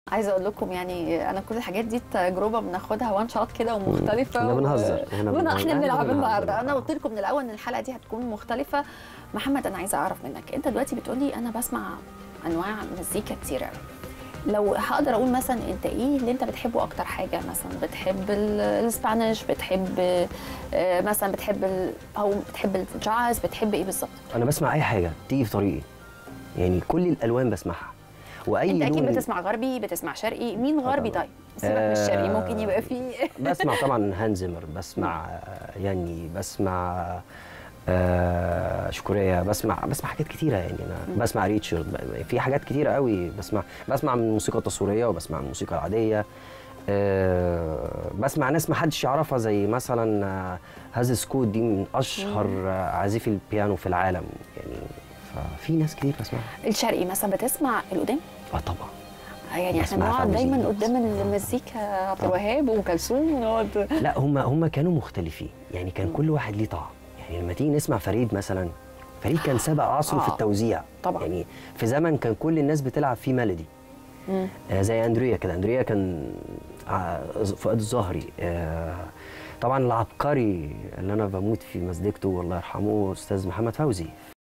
عايزه اقول لكم يعني انا كل الحاجات دي تجربه بناخدها وان شوت كده ومختلفه احنا و- بنهزر احنا وانا بنهزر. احنا بنلعب بنهزر. النهارده انا قلت لكم من الاول ان الحلقه دي هتكون مختلفه محمد انا عايزه اعرف منك انت دلوقتي بتقولي انا بسمع انواع مزيكا كتير قوي لو هقدر اقول مثلا انت ايه اللي انت بتحبه اكتر حاجه مثلا بتحب ال- الاسبانيش بتحب آه، مثلا بتحب ال- او بتحب الجاز بتحب ايه بالظبط انا بسمع اي حاجه تيجي في طريقي يعني كل الالوان بسمعها واي انت اكيد لون بتسمع غربي بتسمع شرقي مين غربي طبعاً. طيب سيبك من الشرقي آه، ممكن يبقى فيه بسمع طبعا هانزمر بسمع آه، يعني بسمع آه شكورية بسمع بسمع حاجات كتيرة يعني أنا بسمع ريتشارد ب- في حاجات كتيرة قوي بسمع بسمع من الموسيقى التصويرية وبسمع من الموسيقى العادية آه بسمع ناس ما حدش يعرفها زي مثلا آه، هاز سكوت دي من أشهر آه، عازفي البيانو في العالم يعني ففي ناس كتير بسمعها الشرقي مثلا بتسمع القدام اه طبعا يعني احنا بسمع بنقعد فوزي. دايما قدام المزيكا عبد الوهاب وكلثوم ونقعد لا هم هم كانوا مختلفين يعني كان كل واحد ليه طعم يعني لما تيجي نسمع فريد مثلا فريد كان سابق عصره في آه، التوزيع طبعاً. يعني في زمن كان كل الناس بتلعب فيه ميلودي مم. آه زي اندريا كده اندريا كان ع- فؤاد الزهري آه طبعا العبقري اللي انا بموت في مزيكته والله يرحمه استاذ محمد فوزي